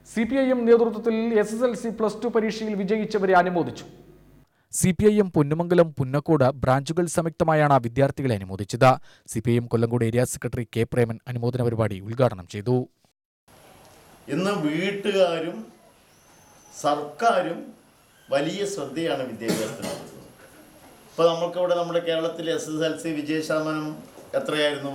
C P I M നേതൃത്വത്തിൽ S S L C plus two പരീക്ഷയിൽ വിജയിച്ചവരെ അനുമോദിച്ചു C P I M Ponnumangalam Punnakode ബ്രാഞ്ചുകൾ സംയുക്തമായാണ് വിദ്യാർത്ഥികളെ അനുമോദിച്ചത് C P I M Kollengode area secretary K Preman അനുമോദന പരിപാടി ഉദ്ഘാടനം ചെയ്തു ഇന്ന് വീട്ടുകാരും സർക്കാരും വലിയ ശ്രദ്ധയാണ് വിദ്യാഭ്യാസത്തിന് കൊടുക്കുന്നത് ഇപ്പോൾ നമുക്കിവിടെ നമ്മുടെ കേരളത്തിൽ എസ് എസ് എൽ സി വിജയ ശതമാനം എത്രയായിരുന്നു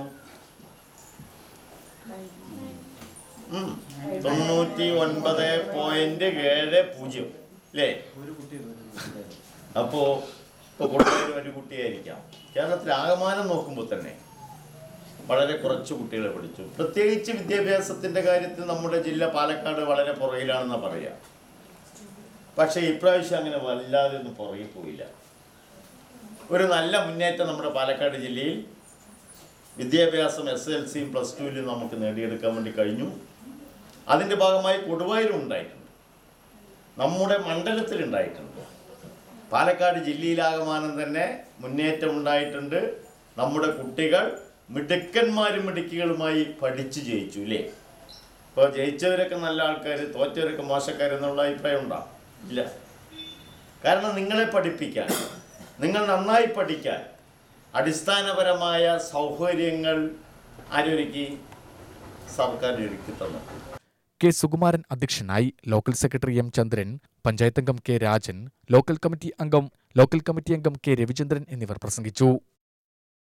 ഉം. തൊണ്ണൂറ്റി ഒൻപത് പോയിന്റ് ഏഴ് പൂജ്യം അല്ലേ അപ്പോൾ ഇപ്പോൾ കൊണ്ടുപോയ ഒരു കുട്ടിയായിരിക്കാം കേരളത്തിൽ ആകമാനം നോക്കുമ്പോൾ തന്നെ വളരെ കുറച്ച് കുട്ടികളെ പഠിച്ചു പ്രത്യേകിച്ച് വിദ്യാഭ്യാസത്തിൻ്റെ കാര്യത്തിൽ നമ്മുടെ ജില്ല പാലക്കാട് വളരെ പുറകിലാണെന്ന് പറയാം പക്ഷേ ഇപ്രാവശ്യം അങ്ങനെ വല്ലാതെ ഒന്നും പുറകിൽ പോയില്ല ഒരു നല്ല മുന്നേറ്റം നമ്മുടെ പാലക്കാട് ജില്ലയിൽ വിദ്യാഭ്യാസം എസ് എൽ സിയും പ്ലസ് ടുവിലും നമുക്ക് നേടിയെടുക്കാൻ വേണ്ടി കഴിഞ്ഞു അതിൻ്റെ ഭാഗമായി കൊടുവായൂരും ഉണ്ടായിട്ടുണ്ട് നമ്മുടെ മണ്ഡലത്തിൽ ഉണ്ടായിട്ടുണ്ട് പാലക്കാട് ജില്ലയിലാകമാനം തന്നെ മുന്നേറ്റം ഉണ്ടായിട്ടുണ്ട് നമ്മുടെ കുട്ടികൾ മിടുക്കന്മാരും മിടുക്കികളുമായി പഠിച്ച് ജയിച്ചു അല്ലേ ഇപ്പോൾ ജയിച്ചവരൊക്കെ നല്ല ആൾക്കാർ തോറ്റവരൊക്കെ മോശക്കാരെന്നുള്ള അഭിപ്രായം ഉണ്ടോ ഇല്ല കാരണം നിങ്ങളെ പഠിപ്പിക്കാൻ നിങ്ങൾ നന്നായി പഠിക്കാൻ അടിസ്ഥാനപരമായ സൗകര്യങ്ങൾ ആരൊരുക്കി സർക്കാർ ഒരുക്കി തന്നു കെ സുകുമാരൻ അധ്യക്ഷനായി local secretary M Chandran panchayat അംഗം കെ രാജൻ ലോക്കൽ കമ്മിറ്റി അംഗം ലോക്കൽ കമ്മിറ്റി അംഗം കെ രവിചന്ദ്രൻ എന്നിവർ പ്രസംഗിച്ചു